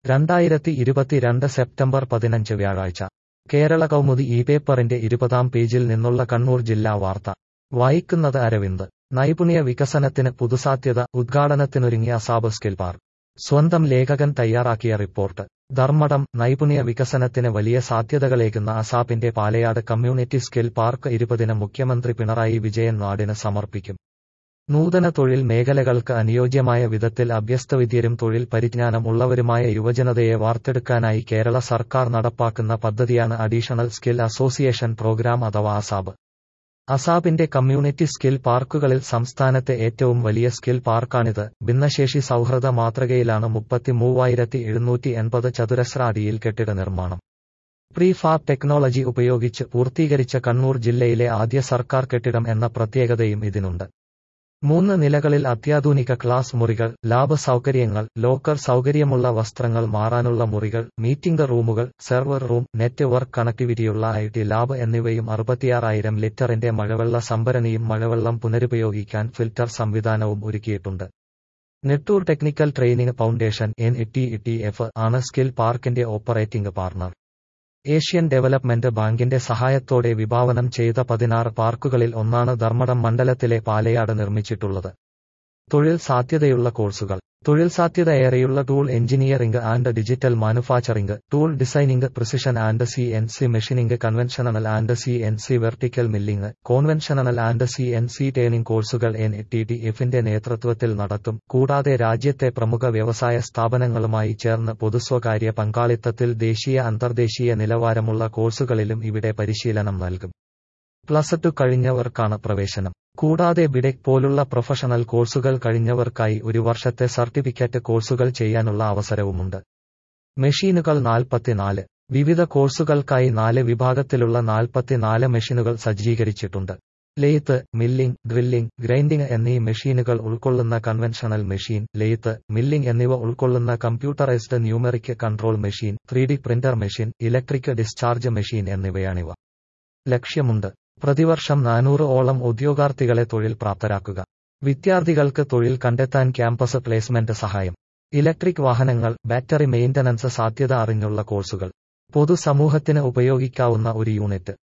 രണ്ടായിരത്തി ഇരുപത്തിരണ്ട് സെപ്റ്റംബർ പതിനഞ്ച് വ്യാഴാഴ്ച കേരള കൗമുദി ഈ പേപ്പറിന്റെ ഇരുപതാം പേജിൽ നിന്നുള്ള കണ്ണൂർ ജില്ലാ വാർത്ത വായിക്കുന്നത് അരവിന്ദ് നൈപുണ്യ വികസനത്തിന് പുതുസാധ്യത ഉദ്ഘാടനത്തിനൊരുങ്ങിയ അസാബ് സ്കിൽ പാർക്ക് സ്വന്തം ലേഖകൻ തയ്യാറാക്കിയ റിപ്പോർട്ട് ധർമ്മടം നൈപുണ്യ വികസനത്തിന് വലിയ സാധ്യതകളേകുന്ന അസാപ്പിന്റെ പാലയാട് കമ്മ്യൂണിറ്റി സ്കിൽ പാർക്ക് ഇരുപതിന് മുഖ്യമന്ത്രി പിണറായി വിജയൻ നാടിന് സമർപ്പിക്കും നൂതന തൊഴിൽ മേഖലകൾക്ക് അനുയോജ്യമായ വിധത്തിൽ അഭ്യസ്തവിദ്യരും തൊഴിൽ പരിജ്ഞാനം ഉള്ളവരുമായ യുവജനതയെ വാർത്തെടുക്കാനായി കേരള സർക്കാർ നടപ്പാക്കുന്ന പദ്ധതിയാണ് അഡീഷണൽ സ്കിൽ അസോസിയേഷൻ പ്രോഗ്രാം അഥവാ അസാബ് അസാബിന്റെ കമ്മ്യൂണിറ്റി സ്കിൽ പാർക്കുകളിൽ സംസ്ഥാനത്തെ ഏറ്റവും വലിയ സ്കിൽ പാർക്കാണിത് ഭിന്നശേഷി സൗഹൃദ മാതൃകയിലാണ് മുപ്പത്തി മൂവായിരത്തി എഴുന്നൂറ്റി എൺപത് ചതുരശ്ര അടിയിൽ കെട്ടിട നിർമ്മാണം പ്രീഫാബ് ടെക്നോളജി ഉപയോഗിച്ച് പൂർത്തീകരിച്ച കണ്ണൂർ ജില്ലയിലെ ആദ്യ സർക്കാർ കെട്ടിടം എന്ന പ്രത്യേകതയും ഇതിനുണ്ട് മൂന്ന് നിലകളിൽ അത്യാധുനിക ക്ലാസ് മുറികൾ ലാബ് സൗകര്യങ്ങൾ ലോക്കർ സൗകര്യമുള്ള വസ്ത്രങ്ങൾ മാറാനുള്ള മുറികൾ മീറ്റിംഗ് റൂമുകൾ സെർവർ റൂം നെറ്റ്വർക്ക് കണക്ടിവിറ്റിയുള്ള ഐ ടി ലാബ് എന്നിവയും അറുപത്തിയാറായിരം ലിറ്ററിന്റെ മഴവെള്ള സംഭരണിയും മഴവെള്ളം പുനരുപയോഗിക്കാൻ ഫിൽറ്റർ സംവിധാനവും ഒരുക്കിയിട്ടുണ്ട് Nettoor technical training foundation N F ആണ് സ്കിൽ പാർക്കിന്റെ ഓപ്പറേറ്റിംഗ് പാർട്ണർ ഏഷ്യൻ ഡെവലപ്മെന്റ് ബാങ്കിന്റെ സഹായത്തോടെ വിഭാവനം ചെയ്ത പതിനാറ് പാർക്കുകളിൽ ഒന്നാണ് ധർമ്മടം മണ്ഡലത്തിലെ പാലയാട് നിർമ്മിച്ചിട്ടുള്ളത് തൊഴിൽ സാധ്യതയുള്ള കോഴ്സുകൾ തൊഴിൽ സാധ്യതയേറെയുള്ള tool engineering and digital manufacturing tool designing precision and C N C machining conventional and C N C vertical milling conventional and C N C training കോഴ്സുകൾ എൻ ടി ടി എഫിന്റെ നേതൃത്വത്തിൽ നടത്തും കൂടാതെ രാജ്യത്തെ പ്രമുഖ വ്യവസായ സ്ഥാപനങ്ങളുമായി ചേർന്ന് പൊതുസ്വകാര്യ പങ്കാളിത്തത്തിൽ ദേശീയ അന്തർദേശീയ നിലവാരമുള്ള കോഴ്സുകളിലും ഇവിടെ പരിശീലനം നൽകും പ്ലസ് ടു കഴിഞ്ഞവർക്കാണ് പ്രവേശനം കൂടാതെ ബിടെക് പോലുള്ള പ്രൊഫഷണൽ കോഴ്സുകൾ കഴിഞ്ഞവർക്കായി ഒരു വർഷത്തെ സർട്ടിഫിക്കറ്റ് കോഴ്സുകൾ ചെയ്യാനുള്ള അവസരവുമുണ്ട് മെഷീനുകൾ നാൽപ്പത്തിനാല് വിവിധ കോഴ്സുകൾക്കായി നാല് വിഭാഗത്തിലുള്ള നാൽപ്പത്തിനാല് മെഷീനുകൾ സജ്ജീകരിച്ചിട്ടുണ്ട് ലെയ്ത്ത് മില്ലിംഗ് ഡ്രില്ലിംഗ് ഗ്രൈൻഡിംഗ് എന്നീ മെഷീനുകൾ ഉൾക്കൊള്ളുന്ന കൺവെൻഷണൽ മെഷീൻ ലെയ്ത്ത് മില്ലിംഗ് എന്നിവ ഉൾക്കൊള്ളുന്ന computerised numeric control machine three printer machine electric discharge machine എന്നിവയാണിവ ലക്ഷ്യമുണ്ട് പ്രതിവർഷം നാനൂറ് ഓളം ഉദ്യോഗാർത്ഥികളെ തൊഴിൽ പ്രാപ്തരാക്കുക വിദ്യാർത്ഥികൾക്ക് തൊഴിൽ കണ്ടെത്താൻ ക്യാമ്പസ് പ്ലേസ്മെന്റ് സഹായം ഇലക്ട്രിക് വാഹനങ്ങൾ ബാറ്ററി മെയിന്റനൻസ് സാധ്യത അറിഞ്ഞുള്ള കോഴ്സുകൾ പൊതുസമൂഹത്തിന് ഉപയോഗിക്കാവുന്ന ഒരു യൂണിറ്റ്